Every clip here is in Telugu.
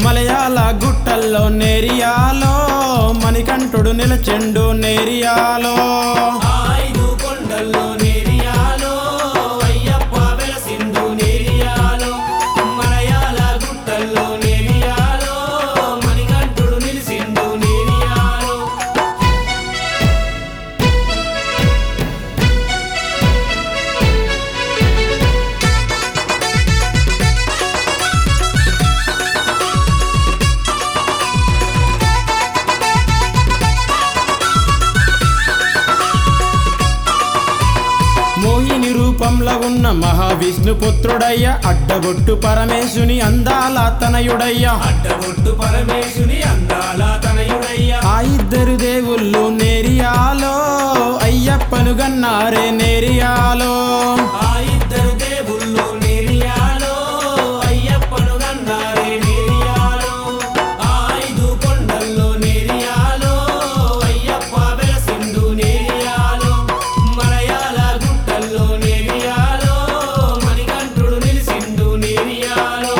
మలయాళ గుట్టల్లో నేరియాలో మణికంఠుడు నిలచెండు నేరియాలో ఐదు కొండల్లో నేరియాలో అయ్యప్ప వెలసిందు నేరియాలో మలయాళ గుట్టల్లో నేరియాలో మణికంఠుడు నిలిసిండు నేరియాలో మోహిని రూపంలో ఉన్న మహావిష్ణు పుత్రుడయ్య అడ్డగొట్టు పరమేశుని అందాల తనయుడయ్య అడ్డగొట్టు పరమేశుని అందాల తనయుడయ్య ఆ ఇద్దరు దేవుళ్ళు నేరియాలో అయ్యప్పను గన్నారే నేరియాలో ఆ ఇద్దరు దేవుళ్ళు నేరియాలో అయ్యప్పను గన్నారే నేరియాలో ఆ ఐదు కొండల్లో నేరియాలో అయ్యప్ప వెలసిందు నేరియాలో మలయాళ గుట్టల్లో నేరియాలో మణికంఠుడు నిలిసిండు నేరియాలో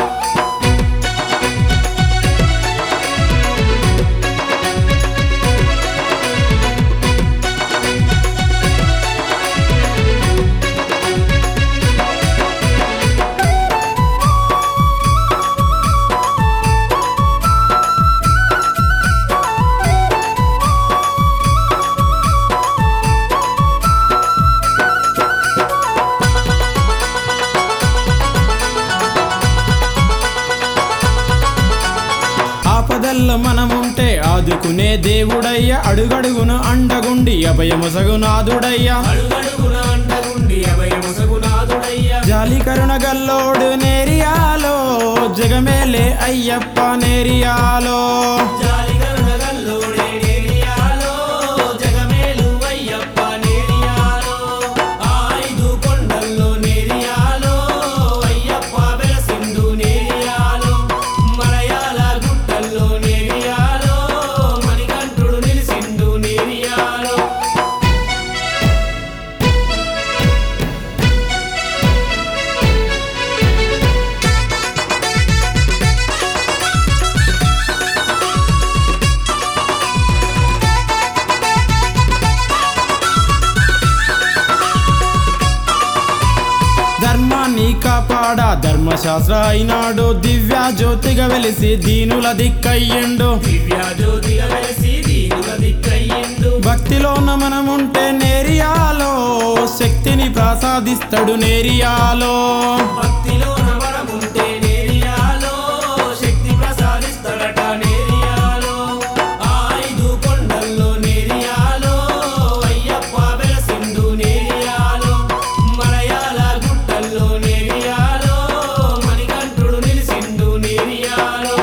ఆపదల్లో మనముంటే ఆదుకునే దేవుడయ్య అడుగడుగును అండగుండి అభయముసగునాథుడయ్య అడుగడుగున అండగుండి అభయముసగునాథుడయ్య జాలి కరుణ గల్లోడు నేరియాలో జగమేలే అయ్యప్ప నేరియాలో జాలిగరుడగల్లోడే నేరియాలో జగమేలు అయ్యప్ప నేరియాలో ఆ ఐదు కొండల్లో నేరియాలో అయ్యప్ప వెలసిందు నేరియాలో మలయాళ గుట్టల్లో నేరియాలో మణికంఠుడు నిలిసిండు నేరియాలో ధర్మాన్ని కాపాడ ధర్మశాస్త్ర అయినాడు దివ్య జ్యోతిగా వెలిసి దీనుల దిక్కయ్యిండు దివ్య జ్యోతిగా వెలసి దీనుల దిక్కయ్యిండు భక్తిలోన మనముంటే నేరియాలో శక్తిని ప్రసాదిస్తాడు నేరియాలో భక్తిలో నవరముంటే నేరియాలో శక్తి ప్రసాదిస్తాడట నేరియాలో ఆ ఐదు కొండల్లో నేరియాలో అయ్యప్ప వెలసిందు నేరియాలో మలయాళ గుట్టల్లో నేరియాలో మణికంఠుడు నిలిసిండు నేరియాలో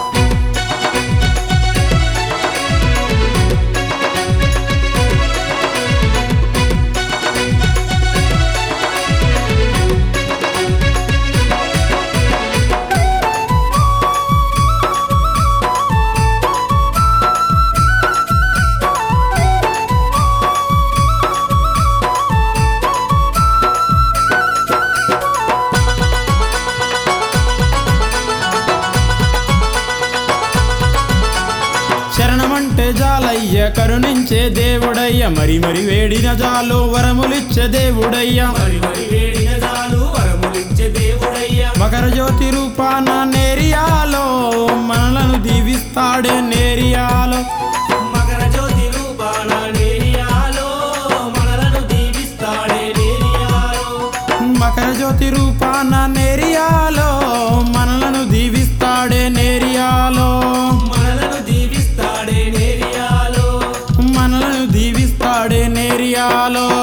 శరణమంటే జాలయ్య కరుణించే దేవుడయ్య మరి మరి వేడిన జాలు వరములిచ్చే దేవుడయ్య మరి మరి వేడిన చాలు వరములిచ్చే దేవుడయ్య మకర జ్యోతి రూపాన నేరియాలో మనలను దీవిస్తాడే నేరియాలో మకర జ్యోతి రూపాన నేరియాలో మనలను దీవిస్తాడే నేరియాలో మకర జ్యోతి రూపాన నేరియాలో మనలను దీవిస్తాడే నేరియాలో మనలను దీవిస్తాడే నేరియాలో మనలను దీవిస్తాడే నేరియాలో